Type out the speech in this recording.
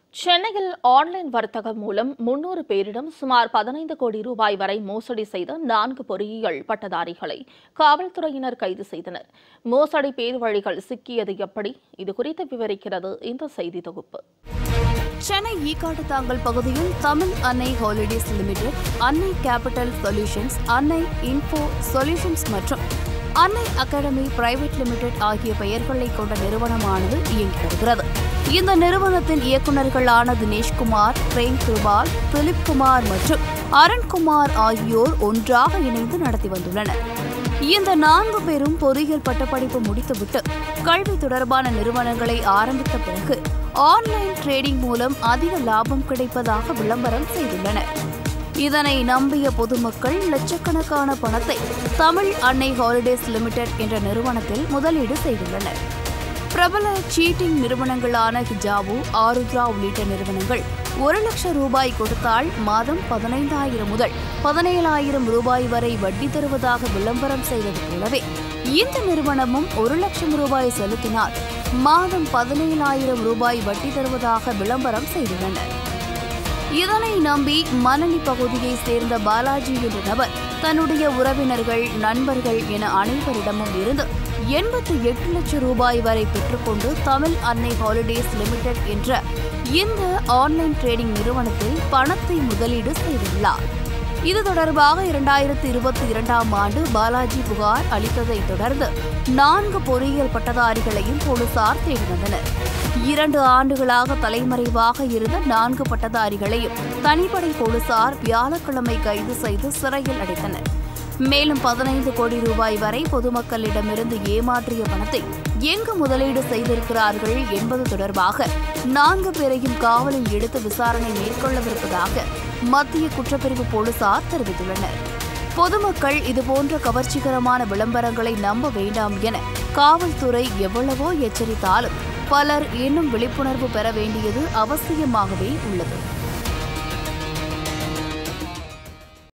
சென்னையில் ஆன்லைன் வர்த்தகம் மூலம் முன்னூறு பேரிடம் சுமார் பதினைந்து கோடி ரூபாய் வரை மோசடி செய்த நான்கு பொறியியல் பட்டதாரிகளை காவல்துறையினர் கைது செய்தனர் மோசடி பேர்வழிகள் சிக்கியது எப்படி இது குறித்து விவரிக்கிறது இந்த செய்தி தொகுப்பு சென்னை ஈக்காட்டுத்தாங்கல் பகுதியில் Tamil Annai holidays limited Annai capital solutions Annai info solutions மற்றும் அன்னை அகாடமி பிரைவேட் லிமிடெட் ஆகிய பெயர்களை கொண்ட நிறுவனமானது இயங்கி வருகிறது இந்த நிறுவனத்தின் இயக்குநர்களான தினேஷ்குமார் பிரேம் கிருபால் திலீப் குமார் மற்றும் அருண்குமார் ஆகியோர் ஒன்றாக இணைந்து நடத்தி வந்துள்ளனர் இந்த நான்கு பேரும் பொறியியல் பட்டப்படிப்பு முடித்துவிட்டு கல்வி தொடர்பான நிறுவனங்களை ஆரம்பித்த பிறகு ஆன்லைன் ட்ரேடிங் மூலம் அதிக லாபம் கிடைப்பதாக விளம்பரம் செய்துள்ளனர் இதனை நம்பிய பொதுமக்கள் லட்சக்கணக்கான பணத்தை தமிழ் அன்னை ஹாலிடேஸ் லிமிடெட் என்ற நிறுவனத்தில் முதலீடு செய்துள்ளனர் பிரபல சீட்டிங் நிறுவனங்களான ஹிஜாபு ஆருத்ரா உள்ளிட்ட நிறுவனங்கள் ஒரு லட்சம் ரூபாய் கொடுத்தால் மாதம் பதினைந்தாயிரம் முதல் பதினேழாயிரம் ரூபாய் வரை வட்டி தருவதாக விளம்பரம் செய்தது போலவே இந்த நிறுவனமும் ஒரு லட்சம் ரூபாய் செலுத்தினால் மாதம் பதினேழாயிரம் ரூபாய் வட்டி தருவதாக விளம்பரம் செய்துள்ளனர் இதனை நம்பி மணலி பகுதியைச் சேர்ந்த பாலாஜி என்ற நபர் தன்னுடைய உறவினர்கள் நண்பர்கள் என அனைவரிடமும் இருந்து எண்பத்தி எட்டு லட்சம் ரூபாய் வரை பெற்றுக்கொண்டு தமிழ் அன்னை ஹாலிடேஸ் லிமிடெட் என்ற இந்த ஆன்லைன் ட்ரேடிங் நிறுவனத்தில் பணத்தை முதலீடு செய்துள்ளார் இது தொடர்பாக இரண்டாயிரத்தி இருபத்தி இரண்டாம் ஆண்டு பாலாஜி புகார் அளித்ததைத் தொடர்ந்து நான்கு பொறியியல் பட்டதாரிகளையும் போலீசார் தேடி வந்தனர் இரண்டு ஆண்டுகளாக தலைமறைவாக இருந்த நான்கு பட்டதாரிகளையும் தனிப்படை போலீசார் வியாழக்கிழமை கைது செய்து சிறையில் அடைத்தனர் மேலும் பதினைந்து கோடி ரூபாய் வரை பொதுமக்களிடமிருந்து ஏமாற்றிய பணத்தை எங்கு முதலீடு செய்திருக்கிறார்கள் என்பது தொடர்பாக நான்கு பேரையும் காவலில் எடுத்து விசாரணை மேற்கொள்ளவிருப்பதாக மத்திய குற்றப்பிரிவு போலீசார் தெரிவித்துள்ளனர் பொதுமக்கள் இதுபோன்ற கவர்ச்சிகரமான விளம்பரங்களை நம்ப வேண்டாம் என காவல்துறை எவ்வளவோ எச்சரித்தாலும் பலர் இன்னும் விழிப்புணர்வு பெற வேண்டியது அவசியமாகவே உள்ளது